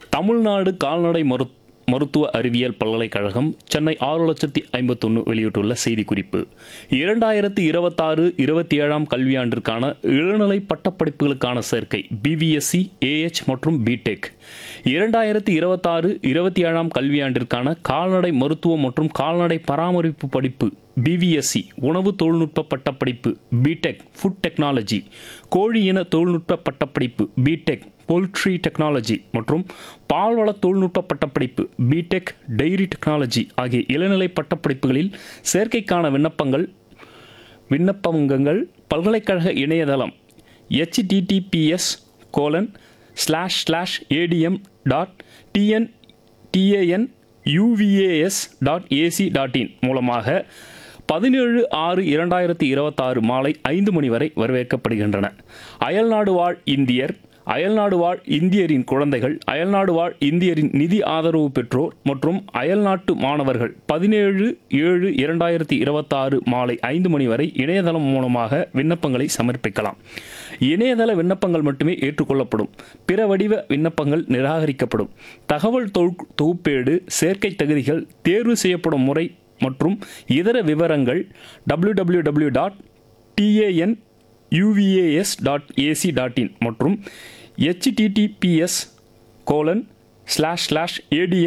தமிழ்நாடு கால்நடை மரு மருத்துவ அறிவியல் பல்கலைக்கழகம் சென்னை ஆறு லட்சத்தி ஐம்பத்தொன்று வெளியிட்டுள்ள செய்திக்குறிப்பு இரண்டாயிரத்தி இருபத்தாறு இருபத்தி ஏழாம் கல்வியாண்டிற்கான இளநிலை பட்டப்படிப்புகளுக்கான சேர்க்கை பிவிஎஸ்சி ஏஎச் மற்றும் பிடெக் இரண்டாயிரத்தி இருபத்தாறு இருபத்தி ஏழாம் கல்வியாண்டிற்கான கால்நடை மருத்துவம் மற்றும் கால்நடை பராமரிப்பு படிப்பு பிவிஎஸ்சி உணவு தொழில்நுட்ப பட்டப்படிப்பு பிடெக் ஃபுட் டெக்னாலஜி கோழி இன தொழில்நுட்ப பட்டப்படிப்பு பிடெக் போல்ட்ரி டெக்னாலஜி மற்றும் பால்வள தொழில்நுட்ப பட்டப்படிப்பு பிடெக் டெய்ரி டெக்னாலஜி ஆகிய இளநிலை பட்டப்படிப்புகளில் சேர்க்கைக்கான விண்ணப்பங்கள் விண்ணப்பங்கள் பல்கலைக்கழக இணையதளம் https colon slash slash ATM dot TN TAN UVAS dot AC dot in மூலமாக பதினேழு ஆறு இரண்டாயிரத்தி இருபத்தாறு மாலை ஐந்து மணி வரை வரவேற்கப்படுகின்றன அயல்நாடு வாழ் இந்தியர் அயல்நாடு வாழ் இந்தியரின் குழந்தைகள் அயல்நாடு வாழ் இந்தியரின் நிதி ஆதரவு பெற்றோர் மற்றும் அயல்நாட்டு மாணவர்கள் பதினேழு ஏழு இரண்டாயிரத்தி இருபத்தாறு மாலை ஐந்து மணி வரை இணையதளம் மூலமாக விண்ணப்பங்களை சமர்ப்பிக்கலாம் இணையதள விண்ணப்பங்கள் மட்டுமே ஏற்றுக்கொள்ளப்படும் பிற வடிவ விண்ணப்பங்கள் நிராகரிக்கப்படும் தகவல் தொகு- தொகுப்பேடு சேர்க்கை தகுதிகள் தேர்வு செய்யப்படும் முறை மற்றும் இதர விவரங்கள் www.tan dot TAN UVAS dot AC dot in மற்றும் https colon slash slash ATM